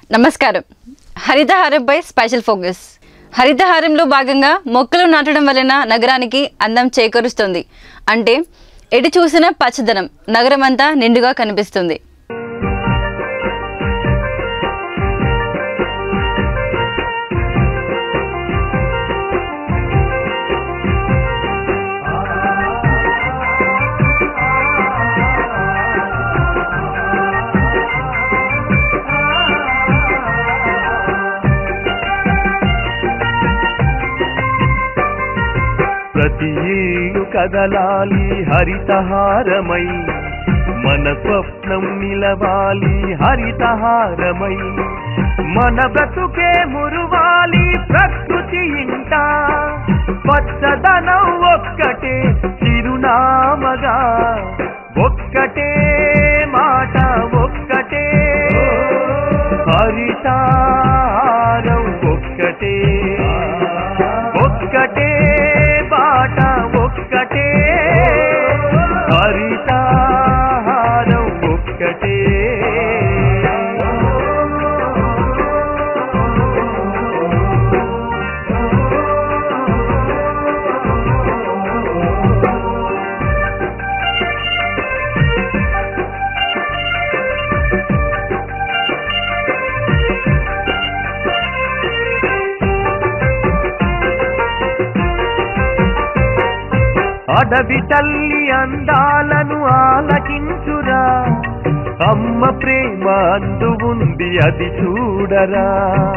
నమస్కారం హరితహారంపై special focus హరితహారంలో భాగంగా మొక్కలు నాటడం వలన నగరానికి అందం చేకూరుస్తుంది అంటే ఎటు చూసినా పచ్చదనం నగరం అంతా నిండుగా కనిపిస్తుంది ప్రతి ఏడు కదలాలి హరితహారమై మన స్వప్నం నిలవాలి హరితహారమై మన బ్రతుకే మురువాలి ప్రకృతి ఇంట పచ్చదనం ఒక్కటే చిరునామగా ఒక్కటే మాట ఒక్కటే హరితారం ఒక్కటే ఒక్కటే బాట ఒక్కటే హరితారం ఒక్కటే అడవి తల్లి అందాలను ఆలకించురా అమ్మ ప్రేమ అందు ఉంది అది చూడరా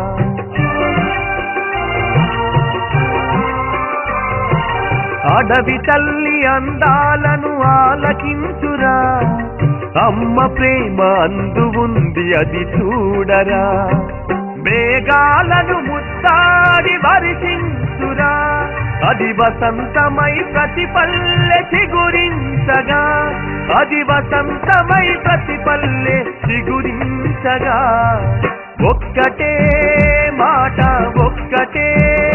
అడవి తల్లి అందాలను ఆలకించురా అమ్మ ప్రేమ అందు ఉంది అది చూడరా మేఘాలను ముత్తాడి వరిసించురా అది వసంతమై ప్రతి పల్లె చిగురించగా అది వసంతమై ప్రతి పల్లె చిగురించగా ఒక్కటే మాట ఒక్కటే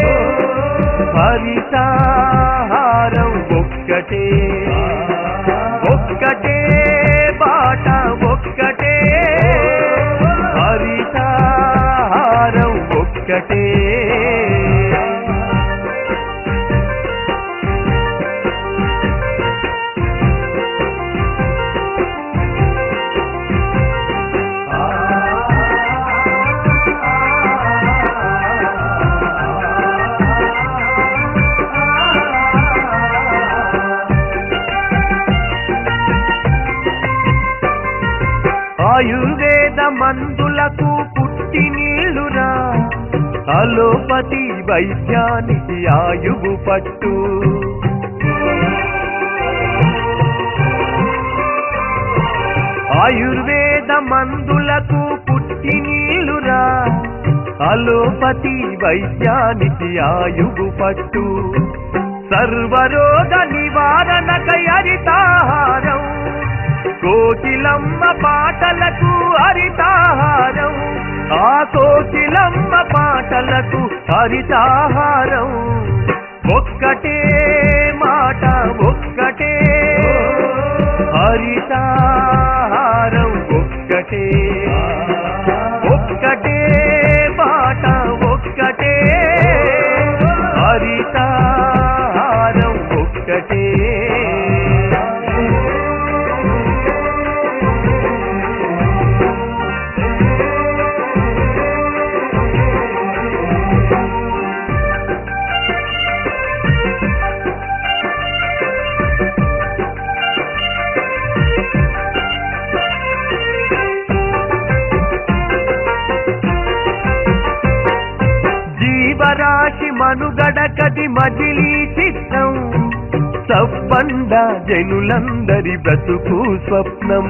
హరితాహారం ఒక్కటే ఒక్కటే బాట ఒక్కటే హరితాహారం ఒక్కటే ఆయుర్వేద మందులకు పుట్టి నీళ్ళురా అలోపతి వైద్యానికి ఆయువు పట్టు ఆయుర్వేద మందులకు పుట్టి నీళ్ళురా అలోపతి వైద్యానికి ఆయువు పట్టు సర్వరోగ నివారణకై హరితాహారం కోకిలమ్మ పాటలకు హరితాహారం ఆ కోకిలమ్మ పాటలకు హరితాహారం ఒక్కటే మాట ఒక్కటే హరితాహారం ఒక్కటే ఒక్కటే మాట ఒక్కటే హరితాహారం ఒక్కటే జీవరాశి మనుగడకది మజిలీ చిత్రం సబ్బండ జనులందరి బ్రతుకు స్వప్నం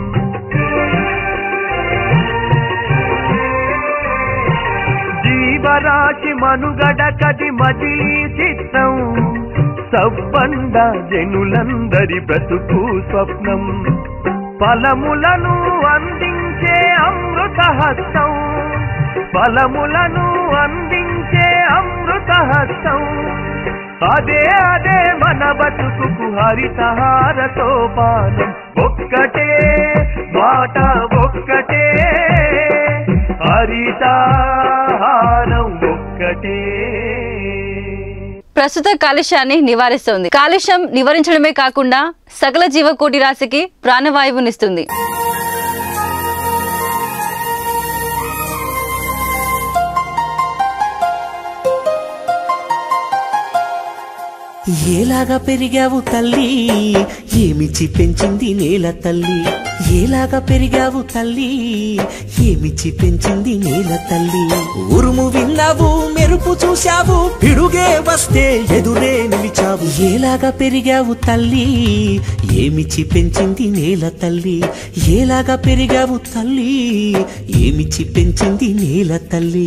జీవరాశి మనుగడకది మజిలీ చిత్రం సబ్బండ జనులందరి బ్రతుకు స్వప్నం ఫలములను అందించే అమృత హస్తం ఫలములను అందించే అమృత హస్తం అదే అదే మన బతుకు హరితహార సోపానం ఒక్కటే మాట ఒక్కటే హరితాహారం ఒక్కటే ప్రస్తుత కాలుష్యాన్ని నివారిస్తోంది కాలుష్యం నివారించడమే కాకుండా సకల జీవకోటి రాశికి ప్రాణవాయువునిస్తుంది ఏలాగా పెరిగావు తల్లి ఏమిచ్చి పెంచింది నేల తల్లి ఏలాగా పెరిగావు తల్లి ఏమిచ్చి పెంచింది నేల తల్లి ఉరుము విన్నావు మెరుపు చూశావు పిడుగే వస్తే ఎదురే నిలిచావు ఏలాగా పెరిగావు తల్లి ఏమిచ్చి పెంచింది నేల తల్లి ఏలాగా పెరిగావు తల్లి ఏమిచ్చి పెంచింది నేల తల్లి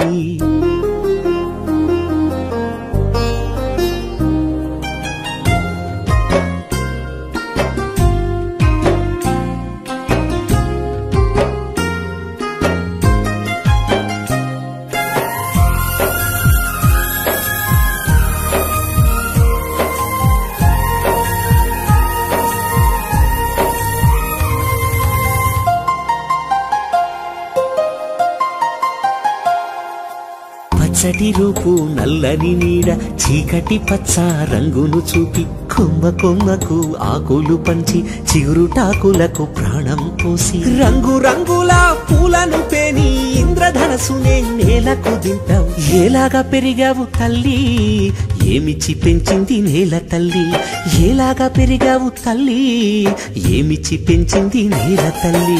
పచ్చటి రూపు నల్లని నీడ చీకటి పచ్చ రంగును చూపి కొమ్మ కొమ్మకు ఆకులు పంచి చిగురుటాకులకు ప్రాణం పోసి రంగు రంగుల పూలను పేని ఇంద్రధనసునే నేలకు దింపావు ఏలాగా పెరిగావు తల్లి ఏమిచ్చి పెంచింది నేల తల్లి ఏలాగా పెరిగావు తల్లి ఏమిచ్చి పెంచింది నేల తల్లి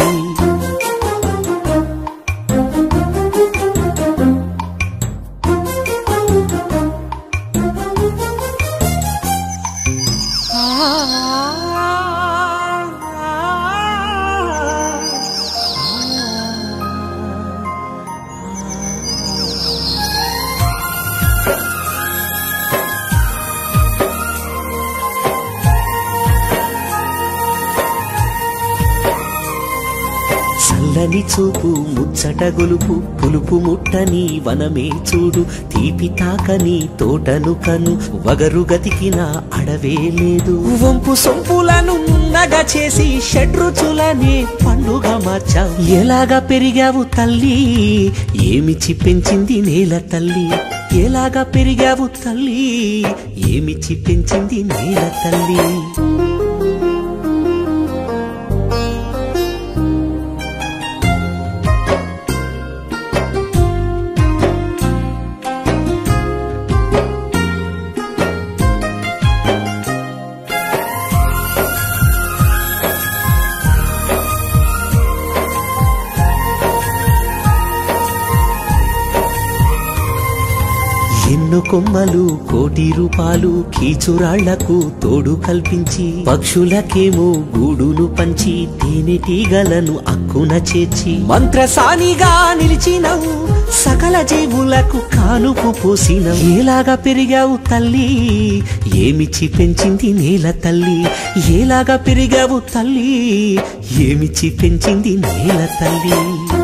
చల్లని చూపు ముచ్చట గొలుపు పులుపు ముట్టని వనమే చూడు తీపి తాకని తోటను కను వగరు గతికిన అడవే లేదు వంపు సొంపులను నగా చేసి షడ్రుచులనే పండుగ మార్చావు ఎలాగా పెరిగావు తల్లి ఏమిచ్చి పెంచింది నేల తల్లి ఎలాగా పెరిగావు తల్లి ఏమిచ్చి పెంచింది నేల తల్లి ఎన్నో కొమ్మలు కోటి రూపాలు కీచురాళ్లకు తోడు కల్పించి పక్షులకేమో గూడును పంచి తేనెటీగలను అక్కున చేర్చి మంత్రసానిగా నిలిచినవు సకల జీవులకు కానుపు పోసినవు ఏలాగా పెరిగావు తల్లి ఏమిచ్చి పెంచింది నేల తల్లి ఏలాగా పెరిగావు తల్లి ఏమిచ్చి పెంచింది నేల తల్లి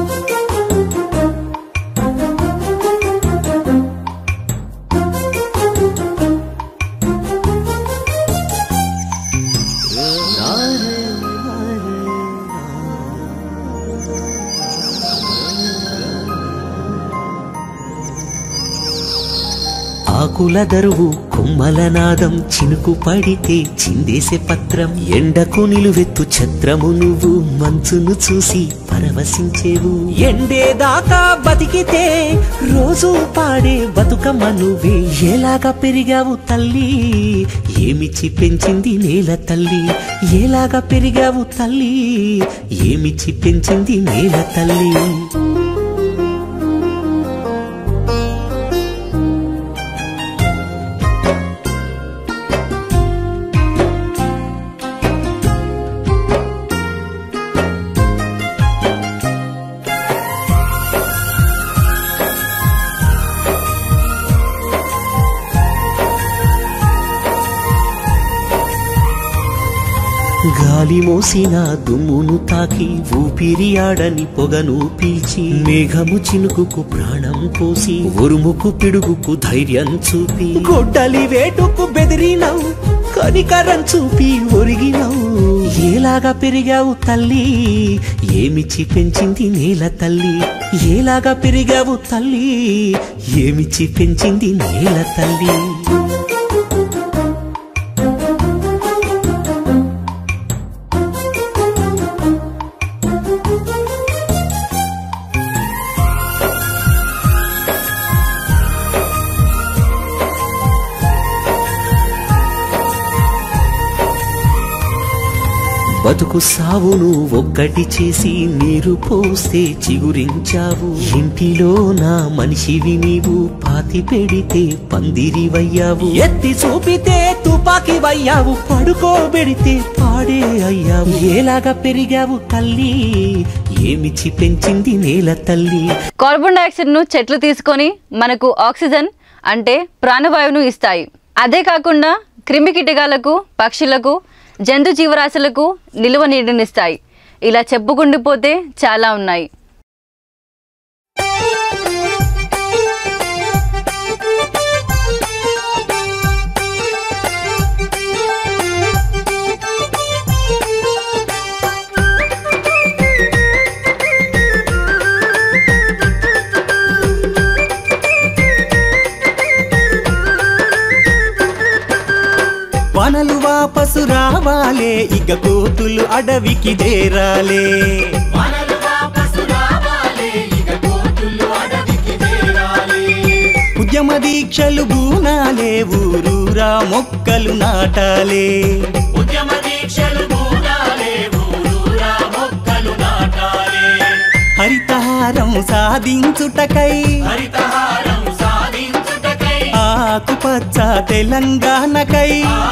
ఆకుల దరువు కొమ్మల నాదం చినుకు పడితే చిందేసే పత్రం ఎండకు నిలువెత్తు ఛత్రము నువ్వు మంచును చూసి పరవశించేవు ఎండేదాకా బతికితే రోజు పాడే బతుకమ్మ నువ్వే ఎలాగా పెరిగావు తల్లి ఏమిచ్చి పెంచింది నేల తల్లి ఎలాగా పెరిగావు తల్లి ఏమిచ్చి పెంచింది నేల తల్లి గాలి మోసిన దుమ్మును తాకి ఊపిరి ఆడని పొగను పీల్చి మేఘము చినుకుకు ప్రాణం పోసి ఉరుముకు పిడుగుకు ధైర్యం చూపి గొడ్డలి వేటుకు బెదిరినవు కనికరం చూపి ఒరిగినవు ఏలాగా పెరిగావు తల్లి ఏమిచ్చి పెంచింది నేల తల్లి ఏలాగా పెరిగావు తల్లి ఏమిచ్చి పెంచింది నేల తల్లి బతుకు సావును ఒక్కటి చేసి నీరు పోస్తే చిగురించావు ఇంటిలో నా మనిషివి నీవు పాతి పెడితే పందిరివయ్యావు ఎత్తి చూపితే తుపాకి వయ్యావు పడుకోబెడితే పాడే అయ్యావు ఏలాగా పెరిగావు తల్లి ఏమిచ్చి పెంచింది నేల తల్లి కార్బన్ డైఆక్సైడ్ ను చెట్లు తీసుకొని మనకు ఆక్సిజన్ అంటే ప్రాణవాయువును ఇస్తాయి అదే కాకుండా క్రిమి కీటకాలకు పక్షులకు జంతు జీవరాశులకు నిలువ నీడనిస్తాయి ఇలా చెప్పుకుండిపోతే చాలా ఉన్నాయి వనలు వాపసు రావాలే ఇక కోతులు అడవికి చేరాలే ఉద్యమ దీక్షలు బూనాలే ఊరూరా మొక్కలు నాటాలే హరితహారం సాధించుటకై ఆకుపచ్చ తెలంగాణకై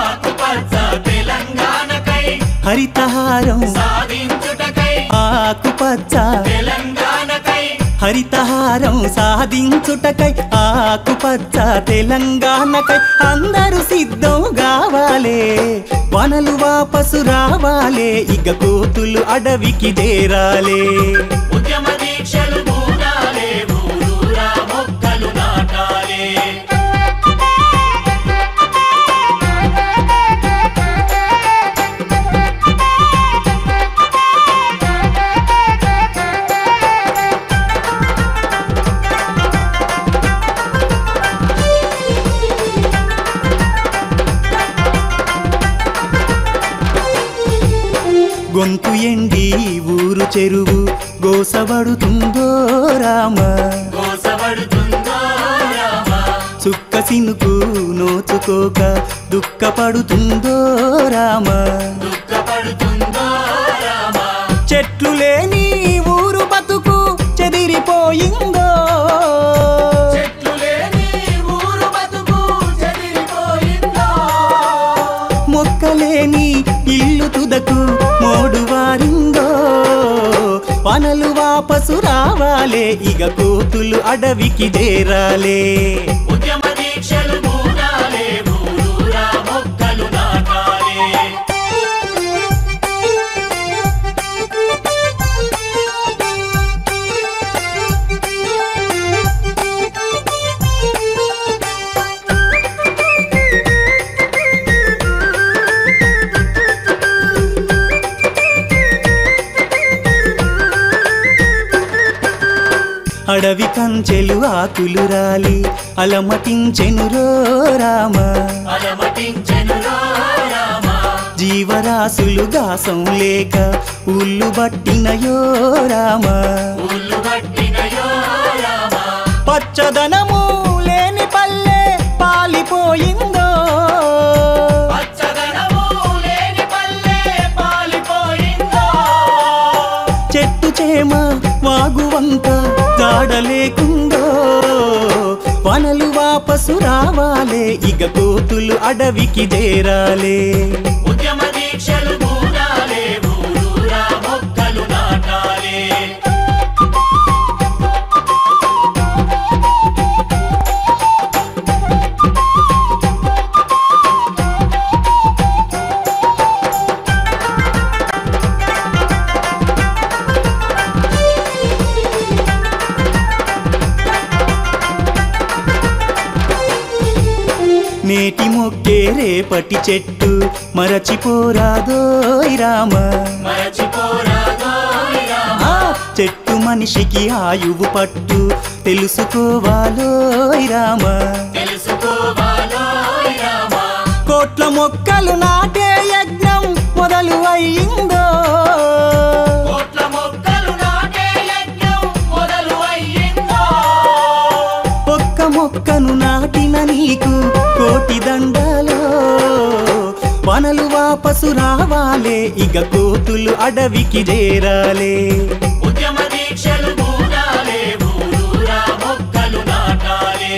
హరితహారం ఆకుపచ్చ హరితహారం సాధించుటకై ఆకుపచ్చ తెలంగాణకై అందరూ సిద్ధం కావాలే వనలు వాపసు రావాలే ఇక కోతులు అడవికి చేరాలే గొంతు ఎండి ఊరు చెరువు గోసబడుతుందో రామ చుక్క సినుకు నోచుకోక దుఃఖపడుతుందో రామ చెట్లు లేని ఊరు బతుకు చెదిరిపోయిందో మొక్కలేని ఇల్లు తుదకు మోడు వారిందో వనలు వాపసు రావాలే ఇక కోతులు అడవికి చేరాలే అడవి కంచెలు ఆకులు రాలి అలమటించెను రో రామ జీవరాశులు గాసం లేక ఉల్లు బట్టినయో రామ పచ్చదనము లేని పల్లె పాలిపోయిందో చెట్టు చేమ వాగు వంక జాడలేకుందో వనలు వాపసు రావాలే ఇక కోతులు అడవికి చేరాలే నేటి మొక్కే రేపటి చెట్టు మరచిపోరాదోయ్ రామ ఆ, చెట్టు మనిషికి ఆయువు పట్టు తెలుసుకోవాలోయ్ రామ కోట్ల మొక్కలు నాటే యజ్ఞం మొదలు అయ్యిందో ఒక్క మొక్కను నాటిన నీకు కోటి దండాలో వనలు వాపసు రావాలే ఇక కోతులు అడవికి చేరాలే ఉద్యమ దీక్షలు బూనాలే ఊరూరా మొక్కలు నాటాలే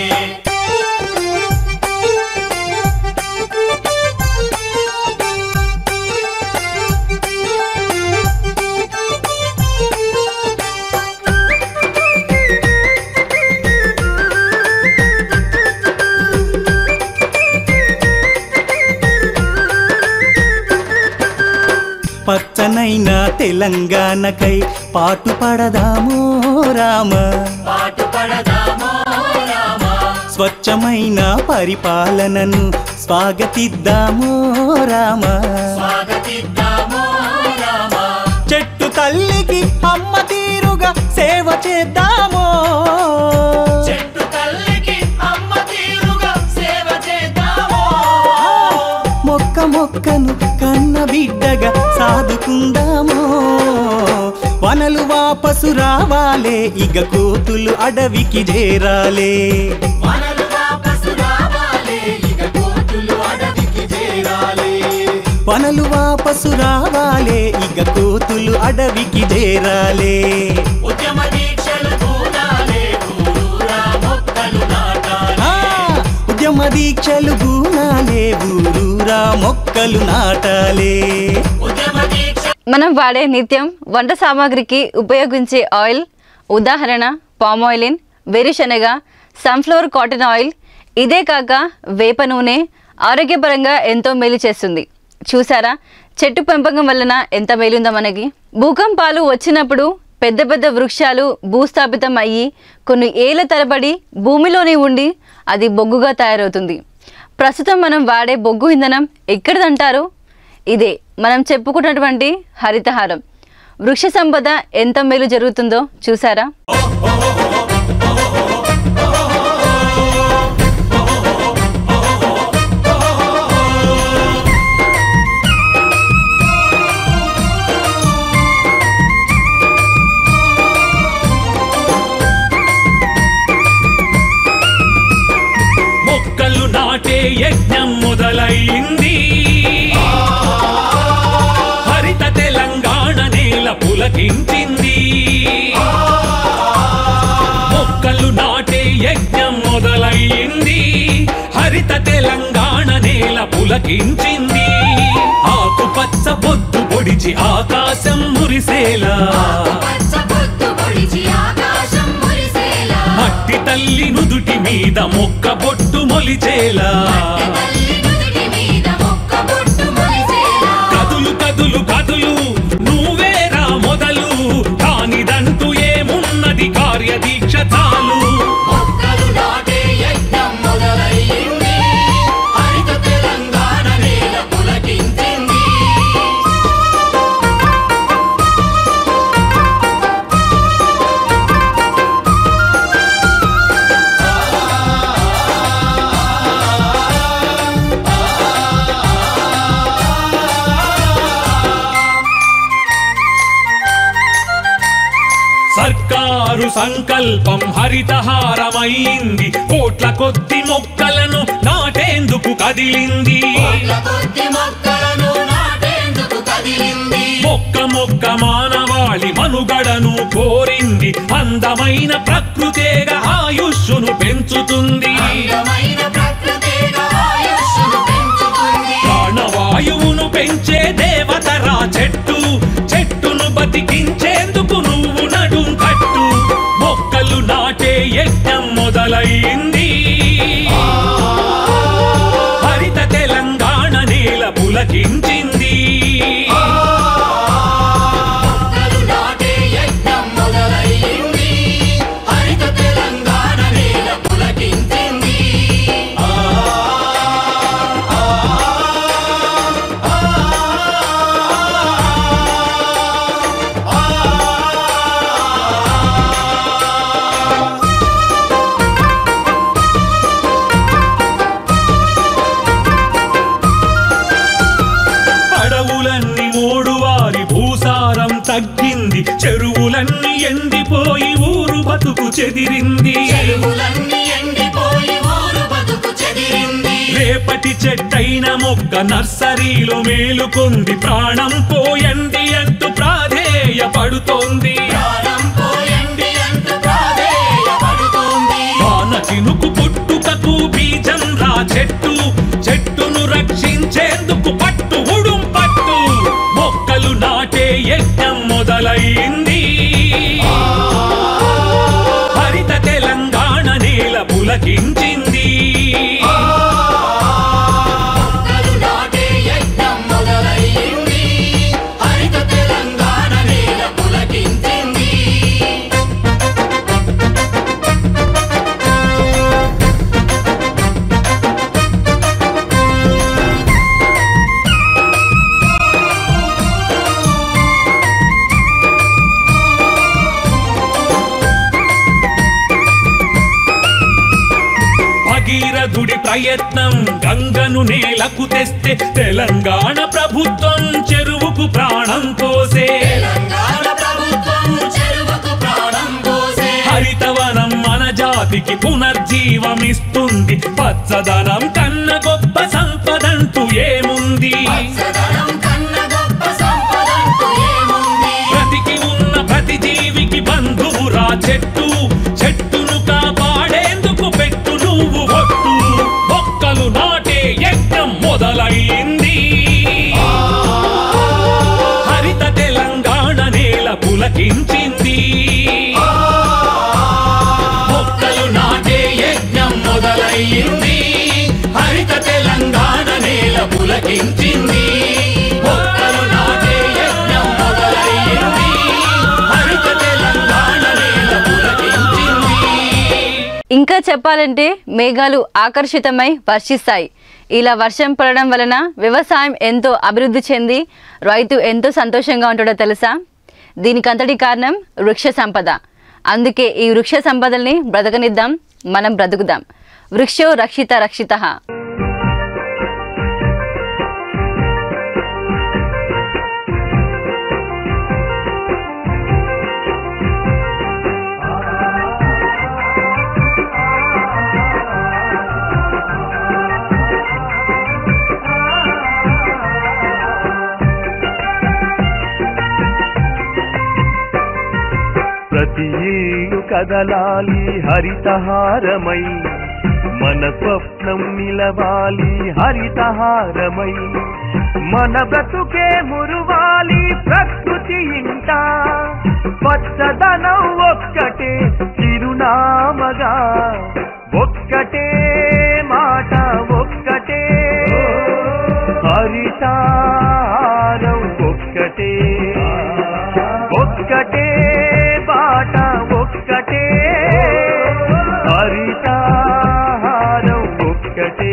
పచ్చనైన తెలంగాణకై పాటు పడదామో రామ పాటు పడదామో రామా స్వచ్ఛమైన పరిపాలనను స్వాగతిద్దామో రామ స్వాగతిద్దామో రామా చెట్టు తల్లికి అమ్మ తీరుగా సేవ చేద్దామో చెట్టు తల్లికి అమ్మ తీరుగా సేవ చేద్దామో మొక్క మొక్కను కన్న బిడ్డగా సాదుకుందామో వనలు వాపసు రావాలే ఇక కోతులు అడవికి చేరాలే మనలు వాపసు రావాలే ఇక కోతులు అడవికి చేరాలే వనలు వాపసు రావాలే ఇక కోతులు అడవికి చేరాలే ఉద్యమ దీక్షలు బూనాలే ఊరూరా మొక్కలు నాటాలే ఆ, ఉద్యమ దీక్షలు గూనాలే ఊరూరా మొక్కలు నాటాలే ఉద్యమ దీక్ష మనం వాడే నిత్యం వంట సామాగ్రికి ఉపయోగించే ఆయిల్ ఉదాహరణ పామ్ ఆయిలిన్ వేరుశనగ సన్ఫ్లవర్ కాటన్ ఆయిల్ ఇదే కాక వేప నూనె ఆరోగ్యపరంగా ఎంతో మేలు చేస్తుంది చూసారా చెట్టు పెంపకం వలన ఎంత మేలుందో మనకి భూకంపాలు వచ్చినప్పుడు పెద్ద పెద్ద వృక్షాలు భూస్థాపితం అయ్యి కొన్ని ఏళ్ల తరబడి భూమిలోనే ఉండి అది బొగ్గుగా తయారవుతుంది ప్రస్తుతం మనం వాడే బొగ్గు ఇంధనం ఎక్కడిదంటారు ఇదే మనం చెప్పుకున్నటువంటి హరితహారం వృక్ష సంపద ఎంత మేలు జరుగుతుందో చూసారా మొక్కలు నాటే యజ్ఞం మొదలైంది హరిత తెలంగాణ నేల పులకించింది మొక్కలు నాటే యజ్ఞం మొదలైంది హరిత తెలంగాణ నేల పులకించింది ఆకుపచ్చ పొద్దు పొడిచి ఆకాశం మురిసేలా పచ్చ పొద్దు పొడిచి ఆకాశం మురిసేలా మట్టి తల్లి నుదుటి మీద మొక్క బొట్టు మొలిచేలా తల్లి నుదుటి మీద మొక్క బొట్టు మొలిసేలా కదులు కదులు కదులు నువ్వేరా మొదలు కానిదంటూ ఏమున్నది కార్యదీక్ష చాలు మొక్కలు నాటే యజ్ఞం మొదలయ్యింది హరిత తెలంగాణ నేల పులకించింది సర్కారు సంకల్పం హరితహారమైంది కోట్ల కొద్ది మొక్కలను నాటేందుకు కదిలింది కోట్ల కొద్ది మొక్కలను నాటేందుకు కదిలింది మొక్క మొక్క మానవాళి మనుగడను కోరింది అందమైన ప్రకృతేగా ఆయుష్ను పెంచుతుంది అందమైన ప్రకృతిగా ఆయుష్ను పెంచుతుంది ప్రాణవాయువును పెంచే దేవతరా చెట్టు చెట్టును బతికించేందుకు నువ్వు నడుం కట్టు మొక్కలు నాటే యజ్ఞం మొదలైంది హరిత తెలంగాణ నేల పులకించింది మొక్కలు నాటే యజ్ఞం మొదలయ్యింది హరిత తెలంగాణ నేల పులకించింది ఆ చెదిరింది చెరువులన్నీ ఎండిపోయి ఊరు బతుకు చెదిరింది రేపటి చెట్టైన మొక్క నర్సరీలో మేలుకొంది ప్రాణం పోయండి అంటూ ప్రాధేయపడుతోంది ప్రాణం పోయండి అంటూ ప్రాధేయపడుతోంది వాన చినుకు పుట్టుకకు బీజం రా చెట్టు చెట్టును రక్షించేందుకు పట్టు ఉడుం పట్టు మొక్కలు నాటే యజ్ఞం మొదలైంది హరిత తెలంగాణ నేల పులకించింది మొక్కలు నాటే యజ్ఞం మొదలయ్యింది హరిత తెలంగాణ నేల పులకించింది భగీరథుడి ప్రయత్నం గంగను నేలకు తెస్తే తెలంగాణ ప్రభుత్వం చెరువుకు ప్రాణం పోసే తెలంగాణ ప్రభుత్వం చెరువుకు ప్రాణం పోసే హరితవనం మన జాతికి పునర్జీవమిస్తుంది పచ్చదనం కన్న గొప్ప సంపదంటూ ఏముంది పచ్చదనం కన్న గొప్ప సంపదంటూ ఏముంది బ్రతికి ఉన్న ప్రతి జీవికి బంధువురా చెట్టు చెట్టును కాపాడేందుకు పెట్టు నువ్వు ఒట్టు మొక్కలు నాటే యజ్ఞం మొదలైంది హరిత తెలంగాణ నేల పులకించింది మొక్కలు నాటే యజ్ఞం మొదలయ్యింది హరిత తెలంగాణ నేల పులకించింది మొక్కలు నాటే యజ్ఞం మొదలయ్యింది హరిత తెలంగాణ నేల పులకించింది ఇంకా చెప్పాలంటే మేఘాలు ఆకర్షితమై వర్షిస్తాయి ఇలా వర్షం పడడం వలన వ్యవసాయం ఎంతో అభివృద్ధి చెంది రైతు ఎంతో సంతోషంగా ఉంటాడో తెలుసా దీనికంతటి కారణం వృక్ష సంపద అందుకే ఈ వృక్ష సంపదల్ని బ్రతకనిద్దాం మనం బ్రతుకుదాం వృక్షో రక్షిత రక్షిత ప్రతి ఏడు కదలాలి హరితహారమై మన స్వప్నం నిలవాలి హరితహారమై మన బ్రతుకే మురువాలి ప్రకృతి ఇంట పచ్చదనం ఒక్కటే చిరునామగా ఒక్కటే మాట ఒక్కటే హరితారం ఒక్కటే ఒక్కటే బాట ఒక్కటే హరితాహారం ఒక్కటే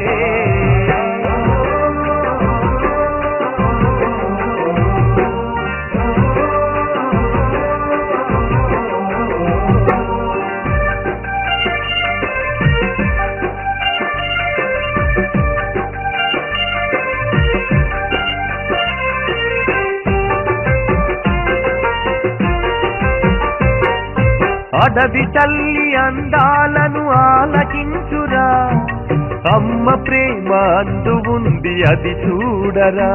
అడవి తల్లి అందాలను ఆలకించురా అమ్మ ప్రేమ అందు ఉంది అది చూడరా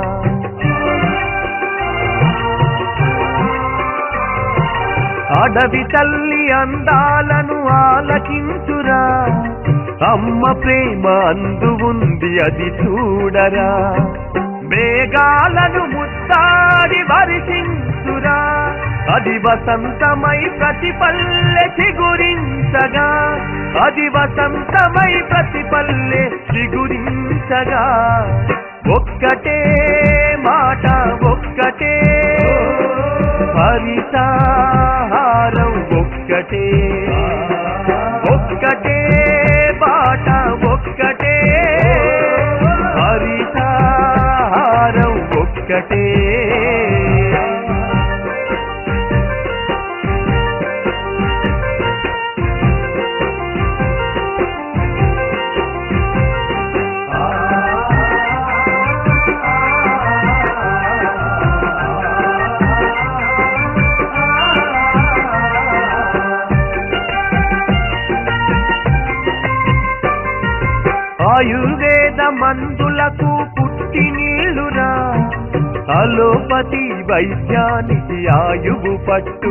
అడవి తల్లి అందాలను ఆలకించురా అమ్మ ప్రేమ అందు ఉంది అది చూడరా మేఘాలను ముత్తాడి వరిసించురా అది వసంతమై ప్రతి పల్లె చిగురించగా అది వసంతమై ప్రతి పల్లె చిగురించగా ఒక్కటే మాట ఒక్కటే హరితాహారం ఒక్కటే ఒక్కటే బాట ఒక్కటే హరితాహారం ఒక్కటే ఆయుర్వేద మందులకు పుట్టి నీళ్ళురా అలోపతి వైద్యానికి ఆయువు పట్టు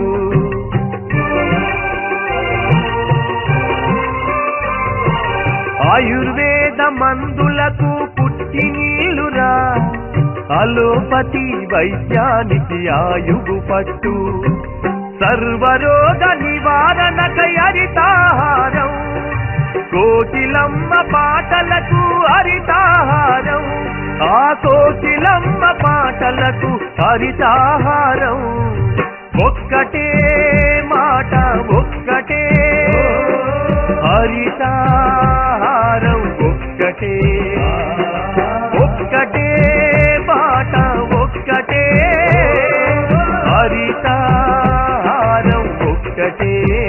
ఆయుర్వేద మందులకు పుట్టి నీళ్ళురా అలోపతి వైద్యానికి ఆయువు పట్టు సర్వరోగ నివారణకై హరితాహారం కోకిలమ్మ పాటలకు హరితాహారం ఆ కోకిలమ్మ పాటలకు హరితాహారం ఒక్కటే మాట ఒక్కటే హరితాహారం ఒక్కటే ఒక్కటే మాట ఒక్కటే హరితాహారం ఒక్కటే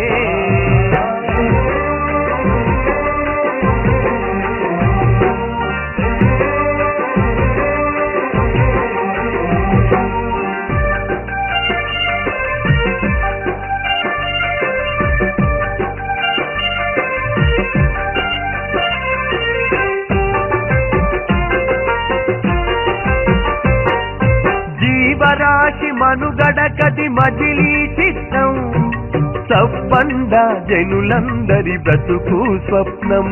జీవరాశి మనుగడ కది మజిలీ చిత్తం సబ్బండ జనులందరి బ్రతుకు స్వప్నం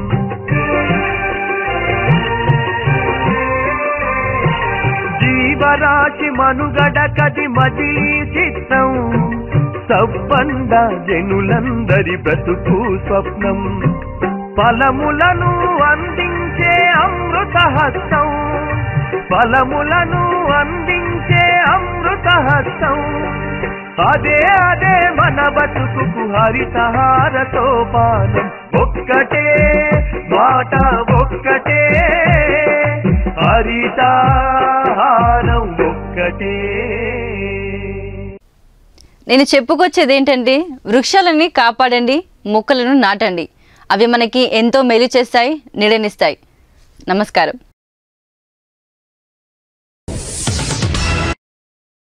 జీవరాశి మనుగడ కది మజిలీ చిత్తం సబ్బండ జనులందరి బ్రతుకు స్వప్నం ఫలములను అందించే అమృత హస్తం ఫలములను అందించే అమృత హస్తం అదే అదే మన బతుకు హరితహార సోపానం ఒక్కటే మాట ఒక్కటే హరితహారం ఒక్కటే నేను చెప్పుకొచ్చేది ఏంటంటే వృక్షాలని కాపాడండి మొక్కలను నాటండి అవి మనకి ఎంతో మేలు చేస్తాయి నీడనిస్తాయి నమస్కారం